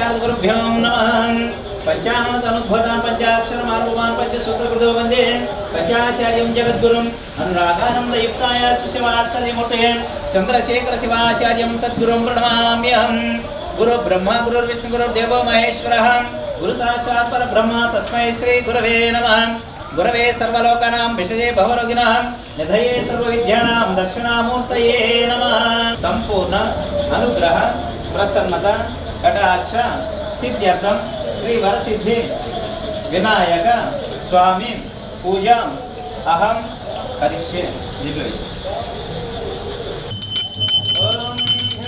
పంచాక్షరాదిగురుభ్యో నమః పంచాననతనుద్భవాన్ పంచాక్షరమార్గవాన్ పంచసూత్రకృతో వందే పంచాచార్యం జగద్గురుం అనురాగానందయుక్తాయ శిశవాత్సల్యమూర్తయే చంద్రశేఖర శివాచార్యం సద్గురుం ప్రణమామ్యహం గురు బ్రహ్మ గురుర్విష్ణు గురుర్దేవో మహేశ్వరः గురు సాక్షాత్ పరబ్రహ్మ తస్మై శ్రీ గురవే నమః గురవే సర్వలోకానాం విషయే భవరోగిణాం నిధయే సర్వవిద్యానాం దక్షిణామూర్తయే నమః సంపూర్ణ అనుగ్రహ ప్రసన్నత కటాక్ష సిద్ధ్యర్థం శ్రీ వరసిద్ధి వినాయక స్వామి పూజాం అహం కరిష్యే దివ్యవిషయం ఓం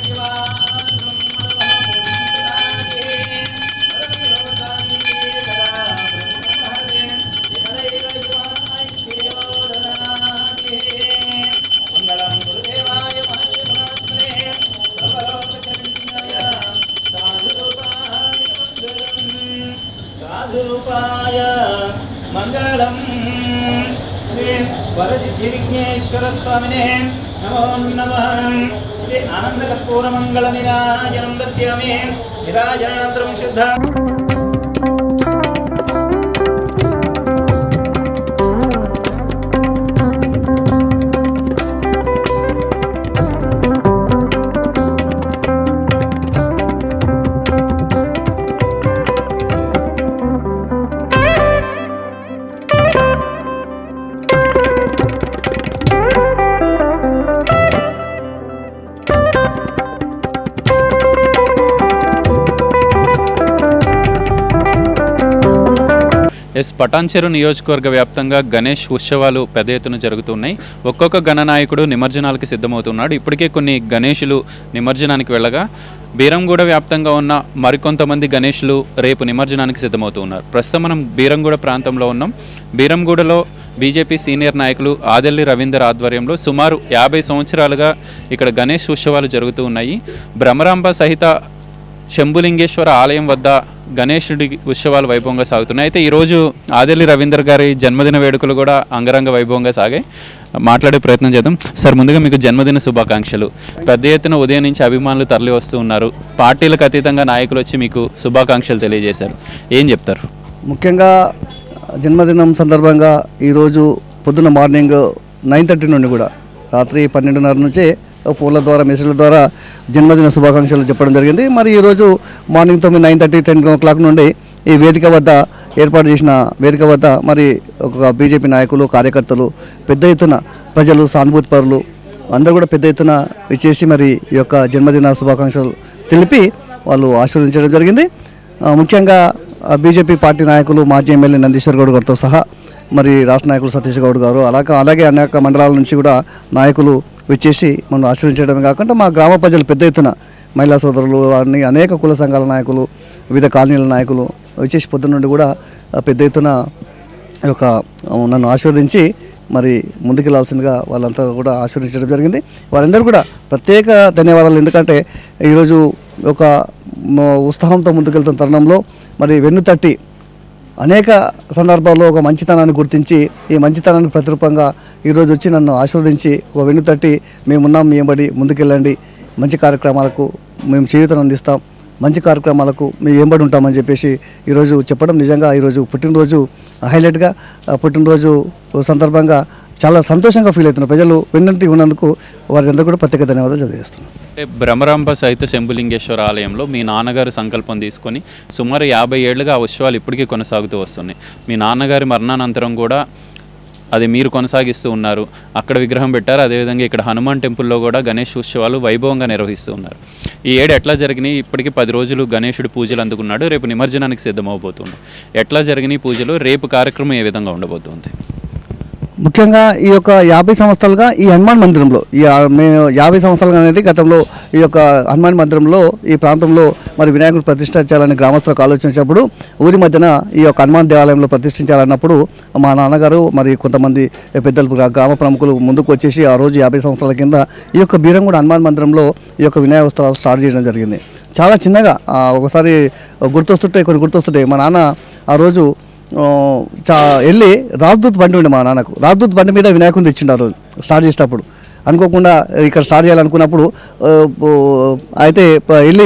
మంగళం గురుదేవాయ మహాదేవనాత్మనే సర్వలోకశరణ్యాయ సాధురూపాయ మంగళం సాధురూపాయ మంగళం శ్రీ వరసిద్ధి విఘ్నేశ్వర స్వామినే నమో నమః శ్రీ ఆనందకర్పూర మంగళ నిరాజనం దర్శయామి నిరాజనానంతరం శుద్ధ ఎస్ పటాన్చెరు నియోజకవర్గ వ్యాప్తంగా గణేష్ ఉత్సవాలు పెద్ద ఎత్తున జరుగుతున్నాయి ఒక్కొక్క గణనాయకుడు నిమజ్జనాలకు సిద్ధమవుతున్నాడు ఇప్పటికే కొన్ని గణేషులు నిమజ్జనానికి వెళ్ళగా బీరంగూడ వ్యాప్తంగా ఉన్న మరికొంతమంది గణేషులు రేపు నిమజ్జనానికి సిద్ధమవుతూ ఉన్నారు ప్రస్తుతం మనం బీరంగూడ ప్రాంతంలో ఉన్నాం బీరంగూడలో బీజేపీ సీనియర్ నాయకులు ఆదెల్లి రవీందర్ ఆధ్వర్యంలో సుమారు యాభై సంవత్సరాలుగా ఇక్కడ గణేష్ ఉత్సవాలు జరుగుతూ ఉన్నాయి భ్రమరాంబ సహిత శంభులింగేశ్వర ఆలయం వద్ద గణేశుడి ఉత్సవాలు వైభవంగా సాగుతున్నాయి అయితే ఈరోజు ఆదెల్లి రవీందర్ గారి జన్మదిన వేడుకలు కూడా అంగరంగ వైభవంగా సాగాయి మాట్లాడే ప్రయత్నం చేద్దాం సార్ ముందుగా మీకు జన్మదిన శుభాకాంక్షలు పెద్ద ఎత్తున ఉదయం నుంచి అభిమానులు తరలి వస్తూ ఉన్నారు పార్టీలకు అతీతంగా నాయకులు వచ్చి మీకు శుభాకాంక్షలు తెలియజేశారు ఏం చెప్తారు ముఖ్యంగా జన్మదినం సందర్భంగా ఈరోజు పొద్దున్న మార్నింగ్ నైన్ థర్టీ నుండి కూడా రాత్రి పన్నెండున్నర నుంచి ఫోన్ల ద్వారా మెసేజ్ల ద్వారా జన్మదిన శుభాకాంక్షలు చెప్పడం జరిగింది మరి ఈరోజు మార్నింగ్ తొమ్మిది nine thirty ten o'clock నుండి ఈ వేదిక వద్ద ఏర్పాటు చేసిన వేదిక వద్ద మరి ఒక బీజేపీ నాయకులు కార్యకర్తలు పెద్ద ఎత్తున ప్రజలు సానుభూతి పరులు అందరూ కూడా పెద్ద ఎత్తున ఇచ్చేసి మరి ఈ యొక్క జన్మదిన శుభాకాంక్షలు తెలిపి వాళ్ళు ఆశీర్వదించడం జరిగింది ఆ, ముఖ్యంగా ఆ, బీజేపీ పార్టీ నాయకులు మాజీ ఎమ్మెల్యే నందీశ్వర్ గౌడ్ గారితో సహా మరి రాష్ట్ర నాయకులు సతీష్ గౌడ్ గారు అలాగే అలాగే అనేక మండలాల నుంచి కూడా నాయకులు వచ్చేసి మనం ఆశీర్వించడమే కాకుండా మా గ్రామ ప్రజలు పెద్ద ఎత్తున మహిళా సోదరులు అన్ని అనేక కుల సంఘాల నాయకులు వివిధ కాలనీల నాయకులు వచ్చేసి పొద్దున్న నుండి కూడా ఆ, పెద్ద ఎత్తున ఈ యొక్క ఆ, నన్ను ఆశీర్వదించి మరి ముందుకెళ్లాల్సిందిగా వాళ్ళంతా కూడా ఆశీర్వదించడం జరిగింది వారందరూ కూడా ప్రత్యేక ధన్యవాదాలు ఎందుకంటే ఈరోజు ఒక మ, ఉత్సాహంతో ముందుకెళ్తున్న తరుణంలో మరి వెన్ను తట్టి అనేక సందర్భాల్లో ఒక మంచితనాన్ని గుర్తించి ఈ మంచితనానికి ప్రతిరూపంగా ఈరోజు వచ్చి నన్ను ఆశీర్వదించి ఒక వెన్ను తట్టి మేమున్నాం మేంబడి ముందుకెళ్ళండి మంచి కార్యక్రమాలకు మేము చేయూతను అందిస్తాం మంచి కార్యక్రమాలకు మేము ఏంబడి ఉంటామని చెప్పేసి ఈరోజు చెప్పడం నిజంగా ఈరోజు పుట్టినరోజు హైలైట్గా ఆ పుట్టినరోజు సందర్భంగా చాలా సంతోషంగా ఫీల్ అవుతున్నారు ప్రజలు వెన్నంటి ఉన్నందుకు వారందరూ కూడా ప్రత్యేక ధన్యవాదాలు తెలియజేస్తున్నాను అంటే భ్రమరాంబ సహిత శంభులింగేశ్వర ఆలయంలో మీ నాన్నగారు సంకల్పం తీసుకొని సుమారు యాభై ఏళ్ళుగా ఆ ఉత్సవాలు ఇప్పటికీ కొనసాగుతూ వస్తున్నాయి మీ నాన్నగారి మరణానంతరం కూడా అది మీరు కొనసాగిస్తూ ఉన్నారు అక్కడ విగ్రహం పెట్టారు అదేవిధంగా ఇక్కడ హనుమాన్ టెంపుల్లో కూడా గణేష్ ఉత్సవాలు వైభవంగా నిర్వహిస్తూ ఉన్నారు ఈ ఏడు ఎట్లా జరిగినాయి ఇప్పటికీ పది రోజులు గణేశుడు పూజలు అందుకున్నాడు రేపు నిమజ్జనానికి సిద్ధమవబోతున్నాడు ఎట్లా జరిగినాయి పూజలు రేపు కార్యక్రమం ఏ విధంగా ఉండబోతుంది ముఖ్యంగా ఈ యొక్క యాభై సంవత్సరాలుగా ఈ హనుమాన్ మందిరంలో ఈ ఆ- మేము యాభై సంవత్సరాలుగా అనేది గతంలో ఈ యొక్క హనుమాన్ మందిరంలో ఈ ప్రాంతంలో మరి వినాయకుడు ప్రతిష్ఠించాలని గ్రామస్తులకు ఆలోచించినప్పుడు ఊరి మధ్యన ఈ యొక్క హనుమాన్ దేవాలయంలో ప్రతిష్ఠించాలన్నప్పుడు మా నాన్నగారు మరి కొంతమంది పెద్దలు గ్రా- గ్రామ ప్రముఖులు ముందుకు వచ్చేసి ఆ రోజు యాభై సంవత్సరాల కింద ఈ యొక్క బీరంగూడ హనుమాన్ మందిరంలో ఈ యొక్క వినాయక ఉత్సవాలు స్టార్ట్ చేయడం జరిగింది చాలా చిన్నగా ఆ, ఒకసారి గుర్తొస్తుంటాయి కొన్ని గుర్తొస్తుంటాయి మా నాన్న ఆ రోజు ఆ, చా వెళ్ళి రాజ్దూత్ బండి ఉండే మా నాన్నకు రాజ్దూత్ బండి మీద వినాయకుడిని తెచ్చిండు ఆ రోజు స్టార్ట్ చేసేటప్పుడు అనుకోకుండా ఇక్కడ స్టార్ట్ చేయాలనుకున్నప్పుడు ఆ, ఓ, అయితే ప- వెళ్ళి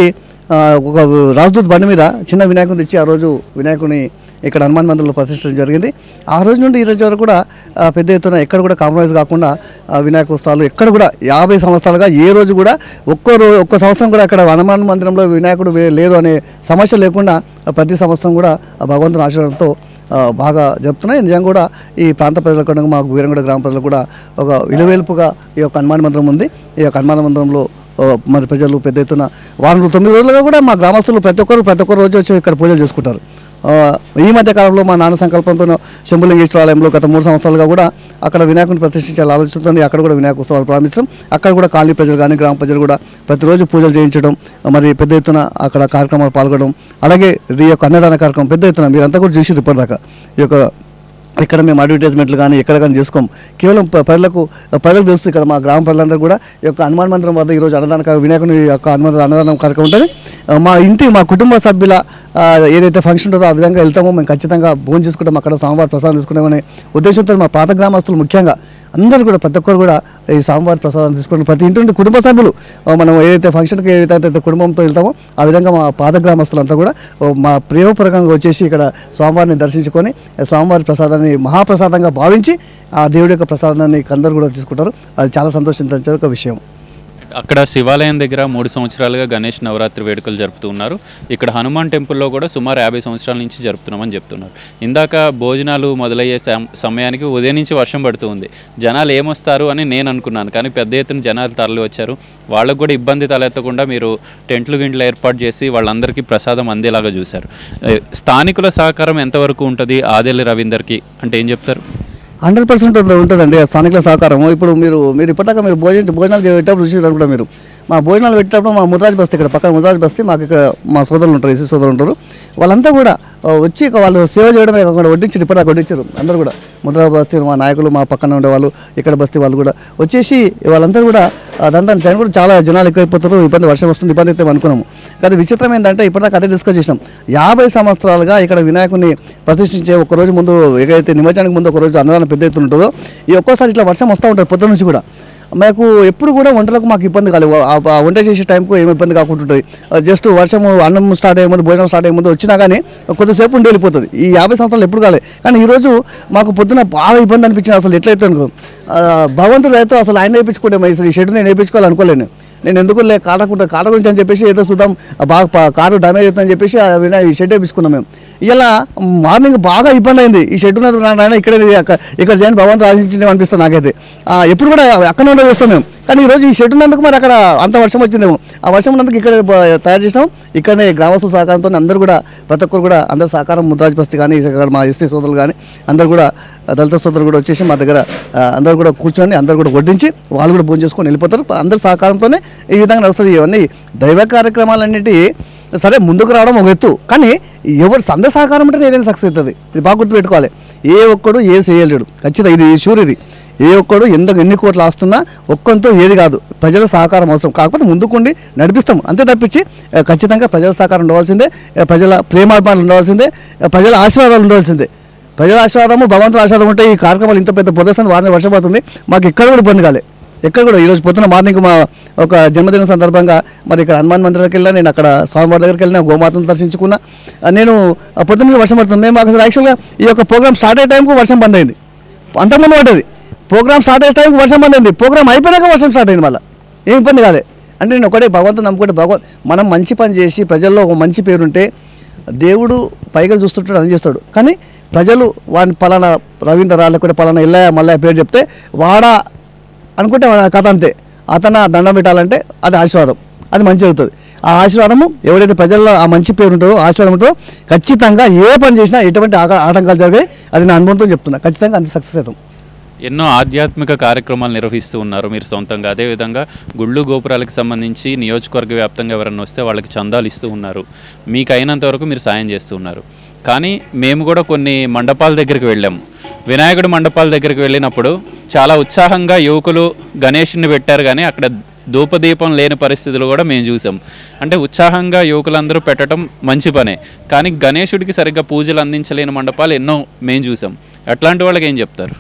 ఆ, ఒక రాజదూత్ బండి మీద చిన్న వినాయకుని తెచ్చి ఆ రోజు వినాయకుని ఇక్కడ హనుమాన్ మందిరంలో ప్రతిష్ఠించడం జరిగింది ఆ రోజు నుండి ఈ రోజు వరకు కూడా ఆ, పెద్ద ఎత్తున ఎక్కడ కూడా కాంప్రమైజ్ కాకుండా ఆ, వినాయక ఉత్సవాలు ఎక్కడ కూడా యాభై సంవత్సరాలుగా ఏ రోజు కూడా ఒక్కో రో ఒక్క సంవత్సరం కూడా అక్కడ హనుమాన్ మందిరంలో వినాయకుడు వే- లేదు అనే సమస్య లేకుండా ఆ, ప్రతి సంవత్సరం కూడా ఆ భగవంతుని ఆశీర్వాదంతో ఆ, బాగా జరుపుతున్నాయి నిజంగా కూడా ఈ ప్రాంత ప్రజలకు కూడా మాకు వీరంగూడ గ్రామ ప్రజలకు కూడా ఒక విలువేల్పుగా ఈ యొక్క హనుమాన్ మందిరం ఉంది ఈ యొక్క హనుమాన్ మందిరంలో ఆ, మరి ప్రజలు పెద్ద ఎత్తున వారం తొమ్మిది రోజులుగా కూడా మా గ్రామస్తులు ప్రతి ఒక్కరు ప్రతి ఒక్క రోజు వచ్చి ఇక్కడ పూజలు చేసుకుంటారు ఆ, ఈ మధ్య కాలంలో మా నాన్న సంకల్పంతో శంభులింగేశ్వర ఆలయంలో గత మూడు సంవత్సరాలుగా కూడా అక్కడ వినాయకుని ప్రతిష్ఠించాలి ఆలోచిస్తుంది అక్కడ కూడా వినాయక ఉత్సవాలు ప్రారంభించడం అక్కడ కూడా కాలనీ ప్రజలు కానీ గ్రామ ప్రజలు కూడా ప్రతిరోజు పూజలు చేయించడం మరి పెద్ద ఎత్తున అక్కడ కార్యక్రమాలు పాల్గొనడం అలాగే ఈ యొక్క అన్నదాన కార్యక్రమం పెద్ద ఎత్తున మీరంతా కూడా చూసి ఇప్పటిదాకా ఈ యొక్క ఇక్కడ మేము అడ్వర్టైజ్మెంట్లు కానీ ఎక్కడ కానీ చేసుకోం కేవలం ప- ప్రజలకు ప్రజలకు తెలుస్తుంది ఇక్కడ మా గ్రామ ప్రజలందరూ కూడా ఈ యొక్క హనుమాన్ మందిరం వద్ద ఈరోజు అన్నదాన కార్య- వినాయకుని యొక్క హనుమాన్ అన్నదానం కార్యక్రమం ఉంటుంది ఆ, మా ఇంటి మా కుటుంబ సభ్యుల ఆ, ఏదైతే ఫంక్షన్ ఉంటుందో ఆ విధంగా వెళ్తామో మేము ఖచ్చితంగా భోజనం చేసుకుంటాం అక్కడ స్వామివారి ప్రసాదం తీసుకున్నామనే ఉద్దేశంతో మా పాత గ్రామస్తులు ముఖ్యంగా అందరూ కూడా ప్రతి ఒక్కరు కూడా ఈ స్వామివారి ప్రసాదం తీసుకుంటాం ప్రతి ఇంటి నుండి కుటుంబ సభ్యులు ఆ, మనం ఏదైతే ఫంక్షన్కి ఏదైతే అయితే కుటుంబంతో వెళ్తామో ఆ విధంగా మా పాత గ్రామస్తులంతా కూడా ఓ, మా ప్రేమపూర్వకంగా వచ్చేసి ఇక్కడ స్వామివారిని దర్శించుకొని ఆ స్వామివారి ప్రసాదాన్ని మహాప్రసాదంగా భావించి ఆ దేవుడి యొక్క ప్రసాదాన్ని అందరూ కూడా తీసుకుంటారు అది చాలా సంతోషించే ఒక విషయం అక్కడ శివాలయం దగ్గర మూడు సంవత్సరాలుగా గణేష్ నవరాత్రి వేడుకలు జరుపుతూ ఉన్నారు ఇక్కడ హనుమాన్ టెంపుల్లో కూడా సుమారు యాభై సంవత్సరాల నుంచి జరుపుతున్నామని చెప్తున్నారు ఇందాక భోజనాలు మొదలయ్యే సమ- సమయానికి ఉదయం నుంచి వర్షం పడుతూ ఉంది జనాలు ఏమొస్తారు అని నేను అనుకున్నాను కానీ పెద్ద ఎత్తున జనాలు తరలి వచ్చారు వాళ్ళకు కూడా ఇబ్బంది తలెత్తకుండా మీరు టెంట్లు గింట్లు ఏర్పాటు చేసి వాళ్ళందరికీ ప్రసాదం అందేలాగా చూశారు ఏ, స్థానికుల సహకారం ఎంతవరకు ఉంటుంది ఆదేలి రవీందర్కి అంటే ఏం చెప్తారు హండ్రెడ్ పర్సెంట్ ఉంటుందండి ఆ స్థానికుల సహకారం ఇప్పుడు మీరు మీరు ఇప్పటిదాకా మీరు భోజనం భోజనాలు పెట్టేటప్పుడు చూసి కూడా మీరు మా భోజనాలు పెట్టేటప్పుడు మా ముద్రాజ్ బస్తీ ఇక్కడ పక్కన ముద్రాజ్ బస్తీ మాకు ఇక్కడ మా సోదరులు ఉంటారు ఎస్సీ సోదరులు ఉంటారు వాళ్ళంతా కూడా ఆ, వచ్చి ఇక వాళ్ళు సేవ చేయడమే కాకుండా వడ్డించారు ఇప్పటిదాకా వడ్డించారు అందరూ కూడా ముద్రా బస్తీ మా నాయకులు మా పక్కన ఉండేవాళ్ళు ఇక్కడ బస్తీ వాళ్ళు కూడా వచ్చేసి వాళ్ళందరూ కూడా అదంతా జనం కూడా చాలా జనాలు ఎక్కువైపోతారు ఇబ్బంది వర్షం వస్తుంది ఇబ్బంది అయితే అనుకున్నాము కానీ విచిత్రం ఏంటంటే ఇప్పటిదాకా అదే డిస్కస్ చేసినాం యాభై సంవత్సరాలుగా ఇక్కడ వినాయకుని ప్రతిష్ఠించే ఒక రోజు ముందు ఏదైతే నిమజ్జనానికి ముందు ఒక రోజు అన్నదానం పెద్ద ఎత్తున ఉంటుందో ఈ ఒక్కోసారి ఇట్లా వర్షం వస్తూ ఉంటుంది పొద్దున్న నుంచి కూడా మాకు ఎప్పుడు కూడా వంటలకు మాకు ఇబ్బంది కాలేదు ఆ- ఆ వంట చేసే టైంకు ఏమి ఇబ్బంది కాకుండా ఉంటుంది జస్ట్ వర్షం అన్నం స్టార్ట్ అయ్యే ముందు భోజనం స్టార్ట్ అయ్యే ముందు వచ్చినా కానీ కొద్దిసేపు ఉండి వెళ్ళిపోతుంది ఈ యాభై సంవత్సరాలు ఎప్పుడు కాలేదు కానీ ఈరోజు మాకు పొద్దున బాగా ఇబ్బంది అనిపించింది అసలు ఎట్లయితే అనుకో ఆ, భగవంతుడు అయితే అసలు ఆయన వేయించుకుంటే ఈ షెడ్ నేను వేయించుకోవాలనుకోలేను నేను ఎందుకు లే కాట కుట్ట కాట గురించి అని చెప్పేసి ఏదో చూద్దాం ఆ బాగా ప- కారు డ్యామేజ్ అవుతుందని చెప్పేసి ఆ వినా ఈ షెడ్ వేయించుకున్నాం మేము ఇలా మార్నింగ్ బాగా ఇబ్బంది అయింది ఈ షెడ్ ఉన్నది నాయన ఇక్కడ అక్కడ ఇక్కడ చేయని భగవంతుడు ఆశించింది అనిపిస్తుంది నాకైతే ఆ, ఎప్పుడు కూడా అక్కడ ఉండే చేస్తాం మేము కానీ ఈరోజు ఈ షెడ్ ఉన్నందుకు మరి అక్కడ అంత వర్షం వచ్చిందేమో ఆ వర్షం ఉన్నందుకు ఇక్కడ బ- తయారు చేసినాం ఇక్కడనే గ్రామస్తుల సహకారంతో అందరూ కూడా ప్రతి ఒక్కరు కూడా అందరు సహకారం ముద్రాజ్ బస్తీ కానీ ఇక్కడ మా ఎస్టీ సోదరులు కానీ అందరూ కూడా ఆ, దళిత సోదరులు కూడా వచ్చేసి మా దగ్గర ఆ, అందరూ కూడా కూర్చొని అందరూ కూడా వడ్డించి వాళ్ళు కూడా భోజనం చేసుకొని వెళ్ళిపోతారు అందరి సహకారంతోనే ఈ విధంగా నడుస్తుంది ఇవన్నీ దైవ కార్యక్రమాలన్నిటి సరే ముందుకు రావడం ఒక ఎత్తు కానీ ఎవరు అందరి సహకారం ఉంటే ఏదైనా సక్సెస్ అవుతుంది ఇది బాగా గుర్తుపెట్టుకోవాలి ఏ ఒక్కడు ఏ చేయలేడు ఖచ్చితంగా ఇది షూర్ ఇది ఏ ఒక్కడు ఎంత ఎన్ని కోట్లు ఆస్తున్నా ఒక్కంతో ఏది కాదు ప్రజల సహకారం అవసరం కాకపోతే ముందుకుండి నడిపిస్తాం అంతే తప్పించి ఆ, ఖచ్చితంగా ప్రజల సహకారం ఉండవలసిందే ఆ, ప్రజల ప్రేమాభిమానాలు ఉండవలసిందే ఆ, ప్రజల ఆశీర్వాదాలు ఉండవలసిందే ప్రజల ఆశీర్వాదము భగవంతుల ఆశీర్వాదం ఉంటే ఈ కార్యక్రమాలు ఇంత పెద్ద పొదస్తుంది వారిని వర్షం పడుతుంది మాకు ఎక్కడ కూడా ఇబ్బంది కాలే ఎక్కడ కూడా ఈరోజు పొద్దున మార్నింగ్ మా ఒక జన్మదిన సందర్భంగా మరి ఇక్కడ హనుమాన్ మందిరానికి వెళ్ళా నేను అక్కడ స్వామివారి దగ్గరికి వెళ్ళినా గోమాతను దర్శించుకున్నా ఆ, నేను ఆ పొద్దున్న నుంచి వర్షం పడుతుంది మేము అసలు యాక్చువల్గా ఈ యొక్క ప్రోగ్రామ్ స్టార్ట్ అయ్యే టైంకు వర్షం బంద్ అయింది అంతకుముందు పడ్డది ప్రోగ్రామ్ స్టార్ట్ అయ్యే టైంకి వర్షం బంద్ అయింది ప్రోగ్రామ్ అయిపోయాక వర్షం స్టార్ట్ అయింది మళ్ళీ ఏం ఇబ్బంది కాలే అంటే నేను ఒకటే భగవంతుని నమ్ముకుంటే భగవంత్ మనం మంచి పని చేసి ప్రజల్లో ఒక మంచి పేరుంటే దేవుడు పైగా చూస్తుంటాడు అని చేస్తాడు కానీ ప్రజలు వాడిని పలానా రవీంద్ర లేకపోతే పలానా ఎల్లయ్య మల్లయ్య పేరు చెప్తే వాడా అనుకుంటే వాడి కథ అంతే అతను ఆ దండం పెట్టాలంటే అది ఆశీర్వాదం అది మంచి అవుతుంది ఆ ఆశీర్వాదము ఎవరైతే ప్రజల్లో ఆ మంచి పేరు ఉంటుందో ఆశీర్వాదం ఉంటుందో ఖచ్చితంగా ఏ పని చేసినా ఎటువంటి ఆక- ఆటంకాలు జరిగాయి అది నా అనుభవంతో చెప్తున్నా ఖచ్చితంగా అంత సక్సెస్ అవుతాం ఎన్నో ఆధ్యాత్మిక కార్యక్రమాలు నిర్వహిస్తూ ఉన్నారు మీరు సొంతంగా అదేవిధంగా గుళ్ళు గోపురాలకు సంబంధించి నియోజకవర్గ వ్యాప్తంగా ఎవరన్నా వస్తే వాళ్ళకి చందాలు ఇస్తూ ఉన్నారు మీకు అయినంత వరకు మీరు సాయం చేస్తూ ఉన్నారు కానీ మేము కూడా కొన్ని మండపాల దగ్గరికి వెళ్ళాము వినాయకుడి మండపాల దగ్గరికి వెళ్ళినప్పుడు చాలా ఉత్సాహంగా యువకులు గణేషుని పెట్టారు కానీ అక్కడ ధూపదీపం లేని పరిస్థితులు కూడా మేము చూసాం అంటే ఉత్సాహంగా యువకులందరూ పెట్టడం మంచి పనే కానీ గణేశుడికి సరిగ్గా పూజలు అందించలేని మండపాలు ఎన్నో మేము చూసాం అట్లాంటి వాళ్ళకి ఏం చెప్తారు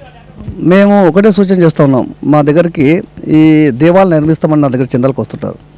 మేము ఒకటే సూచన చేస్తూ ఉన్నాం మా దగ్గరికి ఈ దేవాలయం నిర్మిస్తామని నా దగ్గర చందాలకు వస్తుంటారు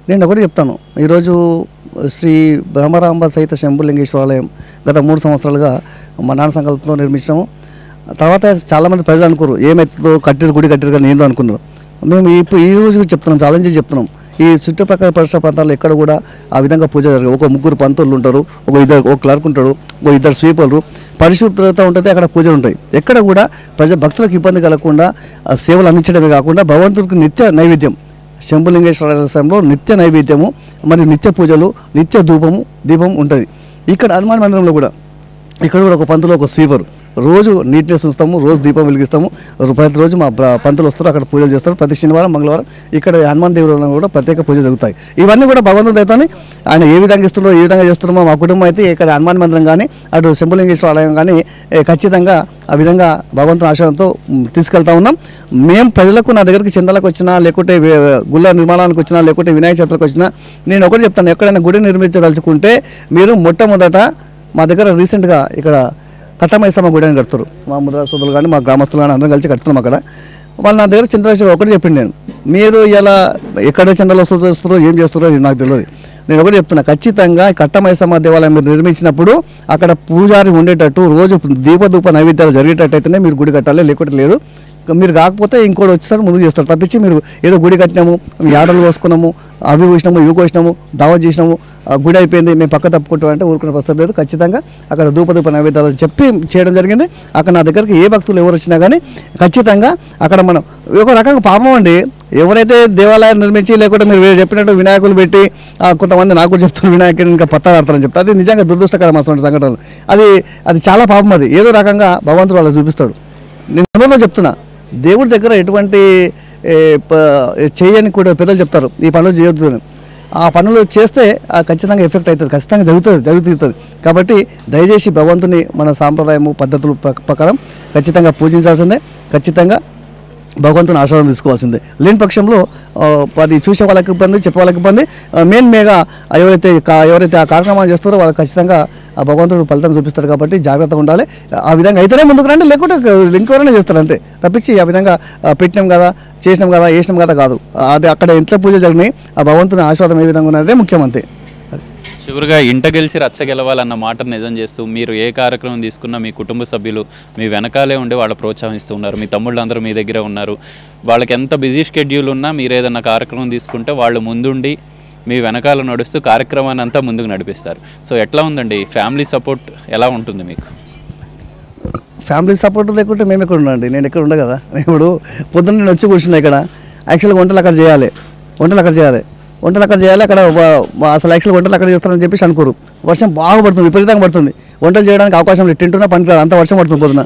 నేను ఒకటి చెప్తాను ఈరోజు శ్రీ బ్రహ్మరాంబ సహిత శంభులింగేశ్వరాలయం గత మూడు సంవత్సరాలుగా మా నాన్న సంకల్పంతో నిర్మించాము తర్వాత చాలామంది ప్రజలు అనుకోరు ఏమవుతుందో కట్టిరు గుడి కట్టిరు కానీ ఏందో అనుకున్నారు మేము ఇప్పుడు ఈ రోజు కూడా చెప్తున్నాం ఛాలెంజ్ చెప్తున్నాం ఈ చుట్టుపక్కల పరిసర ప్రాంతాల్లో ఎక్కడ కూడా ఆ విధంగా పూజ జరగదు ఒక ముగ్గురు పంతులు ఉంటారు ఒక ఇద్దరు ఒక క్లర్క్ ఉంటాడు ఒక ఇద్దరు స్వీపర్లు పరిశుభ్రత ఉంటుంది అక్కడ పూజలు ఉంటాయి ఎక్కడ కూడా ప్రజ భక్తులకు ఇబ్బంది కలగకుండా ఆ సేవలు అందించడమే కాకుండా భగవంతుడికి నిత్య నైవేద్యం శంభులింగేశ్వర ఆలయంలో నిత్య నైవేద్యము మరియు నిత్య పూజలు నిత్య ధూపము దీపం ఉంటుంది ఇక్కడ హనుమాన్ మందిరంలో కూడా ఇక్కడ కూడా ఒక పంతులు ఒక స్వీపర్ రోజు నీట్నెస్ ఉంచుతాము రోజు దీపం వెలిగిస్తాము రో- ప్రతిరోజు మా బ్ర- పంతులు వస్తారు అక్కడ పూజలు చేస్తారు ప్రతి శనివారం మంగళవారం ఇక్కడ హనుమాన్ దేవుడు కూడా ప్రత్యేక పూజలు జరుగుతాయి ఇవన్నీ కూడా భగవంతుడు దయతోని ఆయన ఏ విధంగా ఇస్తున్నారో ఏ విధంగా చేస్తున్నామో మా కుటుంబం అయితే ఇక్కడ హనుమాన్ మందిరం కానీ అటు శంభులింగేశ్వర ఆలయం కానీ ఏ, ఖచ్చితంగా ఆ విధంగా భగవంతుని ఆశ్రయంతో మ్, తీసుకెళ్తా ఉన్నాం మేము ప్రజలకు నా దగ్గరికి చందాలకు వచ్చినా లేకుంటే వే- గుళ్ళ నిర్మాణానికి వచ్చినా లేకుంటే వినాయక చతుర్థికి వచ్చినా నేను ఒకటి చెప్తాను ఎక్కడైనా గుడి నిర్మించదలుచుకుంటే మీరు మొట్టమొదట మా దగ్గర రీసెంట్గా ఇక్కడ కట్టమైసమ్మ గుడి అని కడుతారు మా ముద్ర సోదరులు కానీ మా గ్రామస్తులు కానీ అందరం కలిసి కడుతున్నాం అక్కడ వాళ్ళు నా దగ్గర చంద్రశేఖర్ ఒకటి చెప్పింది నేను మీరు ఇలా ఎక్కడ చంద్రలో వస్తూ చేస్తారో ఏం చేస్తారో ఇది నాకు తెలియదు నేను ఒకటి చెప్తున్నా ఖచ్చితంగా ఈ కట్టమైసమ్మ దేవాలయం మీరు నిర్మించినప్పుడు అక్కడ పూజారి ఉండేటట్టు రోజు దీపదూప నైవేద్యాలు జరిగేటట్టయితేనే మీరు గుడి కట్టాలి లేకుంటే లేదు ఇంకా మీరు కాకపోతే ఇంకోటి వచ్చేసాడు ముందుకు చేస్తారు తప్పించి మీరు ఏదో గుడి కట్టినాము యాడలు కోసుకున్నాము అవి కోసినాము ఇవి కోసినాము దావా చేసినాము ఆ గుడి అయిపోయింది మేము పక్క తప్పుకుంటాం అంటే ఊరుకునే పరిస్థితి లేదు ఖచ్చితంగా అక్కడ ధూపదూప నైవేద్యాలు చెప్పి చేయడం జరిగింది అక్కడ నా దగ్గరికి ఏ భక్తులు ఎవరు వచ్చినా కానీ ఖచ్చితంగా అక్కడ మనం ఒక రకంగా పాపం అండి ఎవరైతే దేవాలయాన్ని నిర్మించి లేకుంటే మీరు వేరే చెప్పినట్టు వినాయకులు పెట్టి ఆ, కొంతమంది నాకు కూడా చెప్తారు వినాయకుని ఇంకా పత్తా ఆడతారని చెప్తారు అది నిజంగా దురదృష్టకరం అటువంటి సంఘటనలు అది అది చాలా పాపం అది ఏదో రకంగా భగవంతుడు వాళ్ళకి చూపిస్తాడు నేను అందులో చెప్తున్నా దేవుడి దగ్గర ఎటువంటి ఏ, ప- చేయని కూడా పెద్దలు చెప్తారు ఈ పనులు చేయొద్దు అని ఆ పనులు చేస్తే ఆ ఖచ్చితంగా ఎఫెక్ట్ అవుతుంది ఖచ్చితంగా జరుగుతుంది జరుగుతుంది కాబట్టి దయచేసి భగవంతుని మన సాంప్రదాయము పద్ధతుల ప్ర- ప్రకారం ఖచ్చితంగా పూజించాల్సిందే ఖచ్చితంగా భగవంతుని ఆశీర్వాదం తీసుకోవాల్సిందే లేని పక్షంలో ఆ, అది చూసే వాళ్ళకి ఇబ్బంది చెప్పే వాళ్ళకి ఇబ్బంది మెయిన్ మేగా ఎవరైతే కా- ఎవరైతే ఆ కార్యక్రమాలు చేస్తారో వాళ్ళకి ఖచ్చితంగా ఆ భగవంతుడు ఫలితం చూపిస్తాడు కాబట్టి జాగ్రత్తగా ఉండాలి ఆ విధంగా అయితేనే ముందుకు రండి లేకుంటే ఇంకెవరైనా చేస్తారు అంతే తప్పించి ఆ విధంగా ఆ, పెట్టినాం కదా చేసినాం కదా వేసినాం కదా కాదు అది అక్కడ ఎంత పూజ జరిగినాయి ఆ భగవంతుని ఆశీర్వాదం ఏ విధంగా ఉన్నదే ముఖ్యం అంతే చివరిగా ఇంట గెలిచి రచ్చ గెలవాలన్న మాట నిజం చేస్తూ మీరు ఏ కార్యక్రమం తీసుకున్నా మీ కుటుంబ సభ్యులు మీ వెనకాలే ఉండి వాళ్ళు ప్రోత్సహిస్తూ ఉన్నారు మీ తమ్ముళ్ళు అందరూ మీ దగ్గరే ఉన్నారు వాళ్ళకి ఎంత బిజీ షెడ్యూల్ ఉన్నా మీరు ఏదైనా కార్యక్రమం తీసుకుంటే వాళ్ళు ముందుండి మీ వెనకాల నడుస్తూ కార్యక్రమాన్ని అంతా ముందుకు నడిపిస్తారు సో ఎట్లా ఉందండి ఫ్యామిలీ సపోర్ట్ ఎలా ఉంటుంది మీకు ఫ్యామిలీ సపోర్ట్ లేకుంటే మేము ఎక్కడ ఉండండి నేను ఎక్కడ ఉండ కదా ఇప్పుడు పొద్దున్న నేను వచ్చి కూర్చున్నా ఇక్కడ యాక్చువల్గా వంటలు అక్కడ చేయాలి వంటలు అక్కడ చేయాలి వంటలు అక్కడ చేయాలి అక్కడ వ- వ- అసలు యాక్చువల్ వంటలు అక్కడ చేస్తారని చెప్పేసి అనుకోరు వర్షం బాగా పడుతుంది విపరీతంగా పడుతుంది వంటలు చేయడానికి అవకాశం లేదు టెంటున్నా పనికిరాదు అంత వర్షం పడుతుంది పొద్దున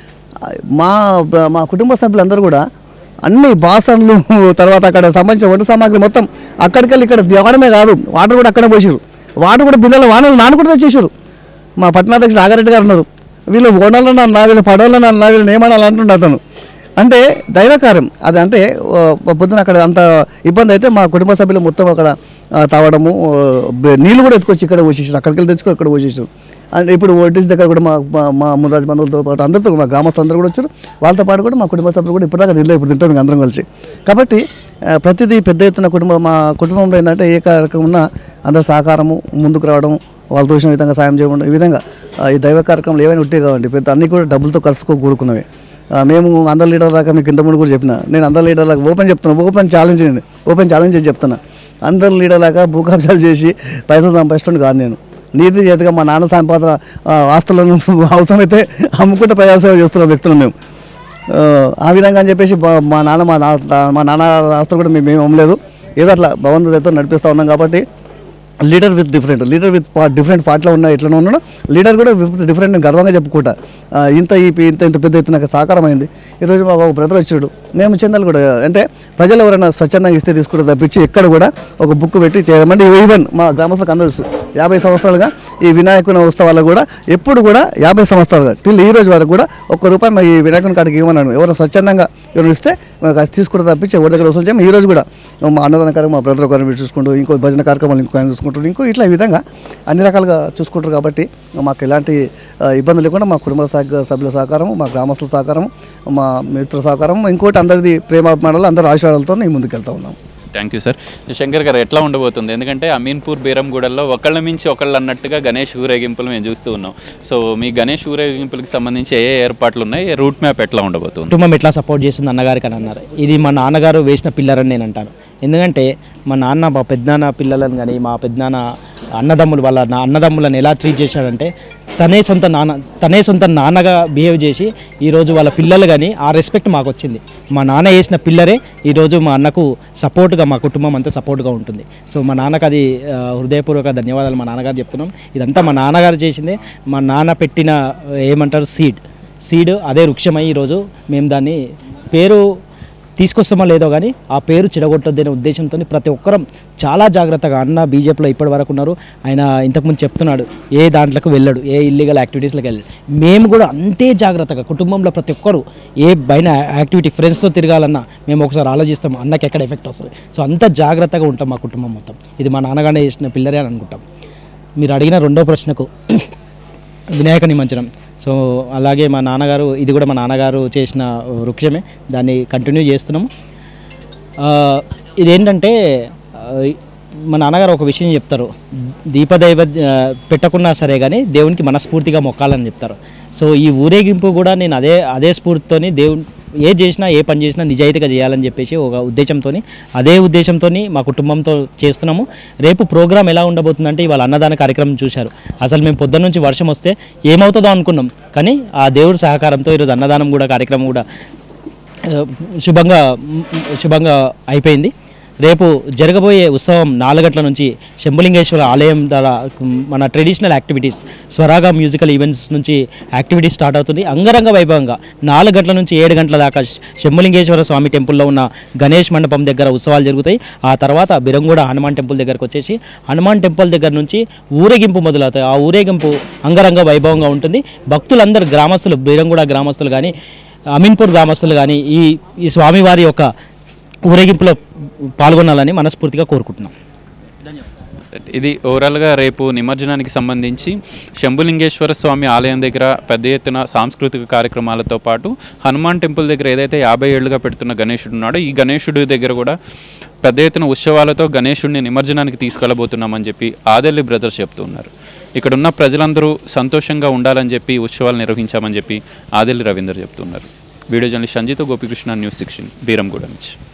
మా మా కుటుంబ సభ్యులందరూ కూడా అన్ని బాసన్లు తర్వాత అక్కడ సంబంధించిన వంట సామాగ్రి మొత్తం అక్కడికెళ్ళి ఇక్కడ దిగడమే కాదు వాటర్ కూడా అక్కడే పోసారు వాటర్ కూడా బిందెలు వానలు నాన్న కూడా తెచ్చేసారు మా పట్టణాధ్యక్షుడు నాగారెడ్డి గారు ఉన్నారు వీళ్ళు ఓనర్లు అన్నా వీళ్ళు పడవలు అన్నా వీళ్ళు ఏమనాలి అంటుండే అతను అంటే దైవకార్యం అది అంటే ఓ, పొద్దున అక్కడ అంత ఇబ్బంది అయితే మా కుటుంబ సభ్యులు మొత్తం అక్కడ ఆ, తాగడము ఓ, బె- నీళ్ళు కూడా ఎత్తుకొచ్చి ఇక్కడ పోసేసారు అక్కడికి వెళ్ళి తెచ్చుకో ఇక్కడ పోసేసారు అండ్ ఇప్పుడు ఓటీసీ దగ్గర కూడా మా మా- మా మురాజ్ బంధువులతో పాటు అందరితో మా గ్రామస్తులు అందరూ కూడా వచ్చారు వాళ్ళతో పాటు కూడా మా కుటుంబ సభ్యులు కూడా ఇప్పటిదాకా తినలేదు ఇప్పుడు తింటాం అందరం కలిసి కాబట్టి ఆ, ప్రతిదీ పెద్ద ఎత్తున కుటుంబం మా కుటుంబంలో ఏంటంటే ఏ కార్యక్రమం ఉన్నా అందరు సహకారము ముందుకు రావడం వాళ్ళు తోచిన విధంగా సాయం చేయడం ఈ విధంగా ఆ, ఈ దైవ కార్యక్రమాలు ఏవైనా ఉంటే కావండి పెద్ద అన్నీ కూడా డబ్బులతో ఖర్చుకో కూడుకున్నవి ఆ, మేము అందరు లీడర్ దాకా మీకు ఇంత ముందు కూడా చెప్పిన నేను అందరు లీడర్ దాకా ఓపెన్ చెప్తున్నా ఓపెన్ ఛాలెంజ్ నేను ఓపెన్ ఛాలెంజ్ చేసి చెప్తున్నా అందరు లీడర్ దాకా భూ కబ్జాలు చేసి పైసలు సంపాదించడం కాదు నేను నీతి చేతిగా మా నాన్న సంపాదన ఆ, ఆస్తులను అవసరమైతే అమ్ముకుంటే ప్రజాసేవ చేస్తున్న వ్యక్తులు మేము ఆ, ఆ విధంగా అని చెప్పేసి బా- మా నాన్న మా నా- మా నాన్న ఆస్తులు కూడా మేము ఏమి అమ్మలేదు ఏదో అట్లా భగవంతుడితో నడిపిస్తూ ఉన్నాం కాబట్టి leader with different leader with different పార్ట్లో ఉన్న ఎట్లా ఉన్నాడు లీడర్ కూడా విత్ డిఫరెంట్ నేను గర్వంగా చెప్పుకుంటా ఆ, ఇంత ఈ ఇంత ఇంత పెద్ద ఎత్తున నాకు సహకారం అయింది ఈరోజు మాకు ఒక బ్రదర్ వచ్చాడు మేము చందాలు కూడా అంటే ప్రజలు ఎవరైనా స్వచ్ఛందంగా ఇస్తే తీసుకుంటే తప్పించి ఎక్కడ కూడా ఒక బుక్ పెట్టి చేయమంటే ఈవెన్ మా గ్రామస్తులకు అందరూ తెలుసు యాభై సంవత్సరాలుగా ఈ వినాయకుని ఉత్సవాలు కూడా ఎప్పుడు కూడా యాభై సంవత్సరాలుగా టిల్ ఈ రోజు వరకు కూడా ఒక్క రూపాయి మా ఈ వినాయకుని కాడికి ఇవ్వమన్నాను ఎవరు స్వచ్ఛందంగా ఎవరు ఇస్తే మాకు అది తీసుకుంటే తప్పించి ఎవరి దగ్గర వసూలు చేయము ఈ రోజు కూడా మా అన్నదాన కార్యక్రమం మా బ్రదర్ ఒకరిని చూసుకుంటూ ఇంకో భజన కార్యక్రమాలు ఇంకో ఆయన చూసుకుంటారు ఇంకో ఇట్లా ఈ విధంగా అన్ని రకాలుగా చూసుకుంటారు కాబట్టి మాకు ఎలాంటి ఆ, ఇబ్బంది లేకుండా మా కుటుంబ సహ- సభ్యుల సహకారం మా గ్రామస్తుల సహకారం మా మిత్రుల సహకారం ఇంకోటి అందరిది ప్రేమాభిమానాలు అందరి ఆశీర్వాదాలతో నేను ముందుకెళ్తా ఉన్నాం థ్యాంక్ యూ సార్ శంకర్ గారు ఎట్లా ఉండబోతుంది ఎందుకంటే అమీన్పూర్ బీరంగూడల్లో ఒకళ్ళ మించి ఒకళ్ళు అన్నట్టుగా గణేష్ ఊరేగింపులు మేము చూస్తూ ఉన్నాం సో మీ గణేష్ ఊరేగింపులకు సంబంధించి ఏ ఏ ఏర్పాట్లు ఉన్నాయి రూట్ మ్యాప్ ఎట్లా ఉండబోతుంది కుటుంబం ఎట్లా సపోర్ట్ చేస్తుంది అన్నగారికి అని అన్నారు ఇది మా నాన్నగారు వేసిన పిల్లర్ అని నేను అంటాను ఎందుకంటే మా నాన్న మా పెద్దనాన్న పిల్లలను కానీ మా పెద్దనాన్న అన్నదమ్ములు వాళ్ళ నా అన్నదమ్ములను ఎలా ట్రీట్ చేశాడంటే తనే సొంత నాన్న తనే సొంత నాన్నగా బిహేవ్ చేసి ఈరోజు వాళ్ళ పిల్లలు కానీ ఆ రెస్పెక్ట్ మాకు వచ్చింది మా నాన్న వేసిన పిల్లరే ఈరోజు మా అన్నకు సపోర్ట్గా మా కుటుంబం అంతా సపోర్ట్గా ఉంటుంది సో మా నాన్నకు అది ఆ, హృదయపూర్వక ధన్యవాదాలు మా నాన్నగారు చెప్తున్నాం ఇదంతా మా నాన్నగారు చేసిందే మా నాన్న పెట్టిన ఏమంటారు సీడ్ సీడ్ అదే వృక్షమై ఈరోజు మేము దాన్ని పేరు తీసుకొస్తామో లేదో కానీ ఆ పేరు చెడగొట్టొద్దనే ఉద్దేశంతో ప్రతి ఒక్కరం చాలా జాగ్రత్తగా అన్న బీజేపీలో ఇప్పటి వరకు ఉన్నారు ఆయన ఇంతకుముందు చెప్తున్నాడు ఏ దాంట్లోకి వెళ్ళాడు ఏ ఇల్లీగల్ యాక్టివిటీస్లోకి వెళ్ళాడు మేము కూడా అంతే జాగ్రత్తగా కుటుంబంలో ప్రతి ఒక్కరు ఏ బయట యాక్టివిటీ ఫ్రెండ్స్తో తిరగాలన్నా మేము ఒకసారి ఆలోచిస్తాం అన్నకి ఎక్కడ ఎఫెక్ట్ వస్తుంది సో అంత జాగ్రత్తగా ఉంటాం మా కుటుంబం మొత్తం ఇది మా నాన్నగానే చేసిన పిల్లరే అని అనుకుంటాం మీరు అడిగిన రెండో ప్రశ్నకు వినాయక నిమజ్జనం సో అలాగే మా నాన్నగారు ఇది కూడా మా నాన్నగారు చేసిన వృక్షమే దాన్ని కంటిన్యూ చేస్తున్నాము ఆ, ఇదేంటంటే ఆ, మా నాన్నగారు ఒక విషయం చెప్తారు దీపదైవ ఆ, పెట్టకున్నా సరే కానీ దేవునికి మనస్ఫూర్తిగా మొక్కాలని చెప్తారు సో ఈ ఊరేగింపు కూడా నేను అదే అదే స్ఫూర్తితోని దేవుని ఏ చేసినా ఏ పని చేసినా నిజాయితీగా చేయాలని చెప్పేసి ఒక ఉద్దేశంతో అదే ఉద్దేశంతో మా కుటుంబంతో చేస్తున్నాము రేపు ప్రోగ్రామ్ ఎలా ఉండబోతుందంటే ఇవాళ అన్నదాన కార్యక్రమం చూశారు అసలు మేము పొద్దున్న నుంచి వర్షం వస్తే ఏమవుతుందో అనుకున్నాం కానీ ఆ దేవుడి సహకారంతో ఈరోజు అన్నదానం కూడా కార్యక్రమం కూడా ఆ, శుభంగా మ్, శుభంగా అయిపోయింది రేపు జరగబోయే ఉత్సవం నాలుగు గంటల నుంచి శంభులింగేశ్వర ఆలయం ద్వారా మ్, మన ట్రెడిషనల్ యాక్టివిటీస్ స్వరాగా మ్యూజికల్ ఈవెంట్స్ నుంచి యాక్టివిటీస్ స్టార్ట్ అవుతుంది అంగరంగ వైభవంగా నాలుగు గంటల నుంచి ఏడు గంటల దాకా శంభులింగేశ్వర స్వామి టెంపుల్లో ఉన్న గణేష్ మండపం దగ్గర ఉత్సవాలు జరుగుతాయి ఆ తర్వాత బిరంగూడ హనుమాన్ టెంపుల్ దగ్గరకు వచ్చేసి హనుమాన్ టెంపుల్ దగ్గర నుంచి ఊరేగింపు మొదలవుతాయి ఆ ఊరేగింపు అంగరంగ వైభవంగా ఉంటుంది భక్తులందరూ గ్రామస్తులు బిరంగూడ గ్రామస్తులు కానీ అమీన్పూర్ గ్రామస్తులు కానీ ఈ ఈ స్వామివారి యొక్క ఊరేగింపులో పాల్గొనాలని మనస్ఫూర్తిగా కోరుకుంటున్నాం ఇది ఓవరాల్గా రేపు నిమజ్జనానికి సంబంధించి శంభులింగేశ్వర స్వామి ఆలయం దగ్గర పెద్ద ఎత్తున సాంస్కృతిక కార్యక్రమాలతో పాటు హనుమాన్ టెంపుల్ దగ్గర ఏదైతే యాభై ఏళ్ళుగా పెడుతున్న గణేశుడు ఉన్నాడో ఈ గణేశుడి దగ్గర కూడా పెద్ద ఎత్తున ఉత్సవాలతో గణేశుడిని నిమజ్జనానికి తీసుకెళ్ళబోతున్నామని చెప్పి ఆదెల్లి బ్రదర్స్ చెప్తున్నారు ఇక్కడ ఉన్న ప్రజలందరూ సంతోషంగా ఉండాలని చెప్పి ఉత్సవాలు నిర్వహించామని చెప్పి ఆదెల్లి రవీందర్ చెప్తున్నారు video journalist Sanjeetha Gopikrishna news సిక్షన్ బీరంగూడ నుంచి